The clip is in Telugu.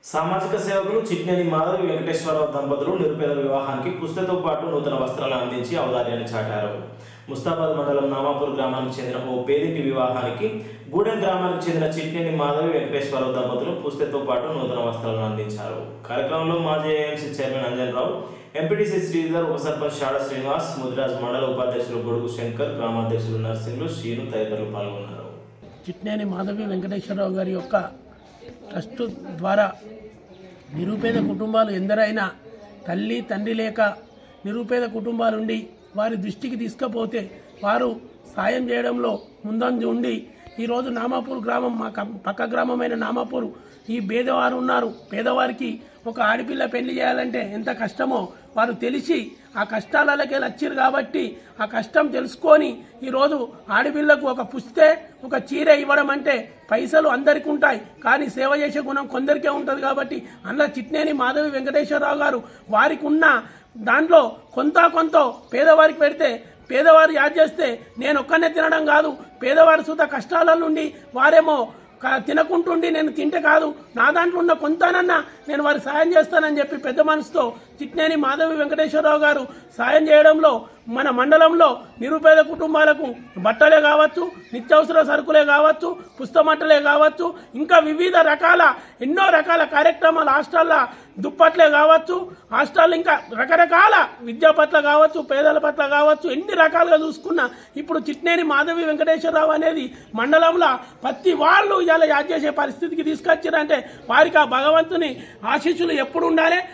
సామాజిక సేవకులు చిట్నేని మాధవి వెంకటేశ్వరరావు దంపతులు నిరుపేద వివాహానికి పుస్తతో పాటు నూతన వస్త్రాలను అందించి ఔదార్యాన్ని చాటారు ముస్తాబాద్ మండలం నామాపూర్ గ్రామానికి చెందిన ఓ పేదింటి వివాహానికి గూడెం గ్రామానికి చెందిన చిట్నేని మాధవి వెంకటేశ్వరరావు దంపతులు పుస్తతో పాటు నూతన వస్త్రాలను అందించారు కార్యక్రమంలో మాజీ AMC chairman Anjan Rao MPTC Sridhar ఉప సర్పంచ్ షాడ శ్రీనివాస్ ముదిరాజ్ మండల ఉపాధ్యక్షులు గొడుగు శంకర్ గ్రామాధ్యక్షులు నర్సింగ్లు శ్రీను తదితరులు పాల్గొన్నారు చిట్నేని మాధవి వెంకటేశ్వరరావు గారి యొక్క ట్రస్ట్ ద్వారా నిరుపేద కుటుంబాలు ఎందరైనా తల్లి తండ్రి లేక నిరుపేద కుటుంబాలుండి వారి దృష్టికి తీసుకపోతే వారు సాయం చేయడంలో ముందంజ ఉండి ఈరోజు నామాపూర్ గ్రామం మా కం- పక్క గ్రామమైన నామాపూర్ ఈ పేదవారు ఉన్నారు పేదవారికి ఒక ఆడపిల్ల పెళ్లి చేయాలంటే ఎంత కష్టమో వారు తెలిసి ఆ కష్టాలకే వచ్చారు కాబట్టి ఆ కష్టం తెలుసుకొని ఈరోజు ఆడపిల్లకు ఒక పుస్తే ఒక చీర ఇవ్వడం అంటే పైసలు అందరికీ ఉంటాయి కానీ సేవ చేసే గుణం కొందరికే ఉంటుంది కాబట్టి అందులో చిట్నేని మాధవి వెంకటేశ్వరరావు గారు వారికి ఉన్న దాంట్లో కొంత కొంత పేదవారికి పెడితే పేదవారు యాద్ చేస్తే నేను ఒక్కనే తినడం కాదు పేదవారి సుత కష్టాల నుండి వారేమో క- తినకుంటుండి నేను తింటే కాదు నా దాంట్లో ఉన్న కొంతనన్నా నేను వారికి సాయం చేస్తానని చెప్పి పెద్ద మనసుతో చిట్నేని మాధవి వెంకటేశ్వరరావు గారు సాయం చేయడంలో మన మండలంలో నిరుపేద కుటుంబాలకు బట్టలే కావచ్చు నిత్యావసర సరుకులే కావచ్చు పుస్తమట్టలే కావచ్చు ఇంకా వివిధ రకాల ఎన్నో రకాల కార్యక్రమాలు హాస్టల్లో దుప్పట్లే కావచ్చు హాస్టల్ ఇంకా రకరకాల విద్య పట్ల కావచ్చు పేదల పట్ల కావచ్చు ఎన్ని రకాలుగా చూసుకున్నా ఇప్పుడు చిట్నేని మాధవి వెంకటేశ్వరరావు అనేది మండలంలో ప్రతి వాళ్ళు ఇలా యాద్ చేసే పరిస్థితికి తీసుకొచ్చారంటే వారికి ఆ భగవంతుని ఆశీస్సులు ఎప్పుడు ఉండాలి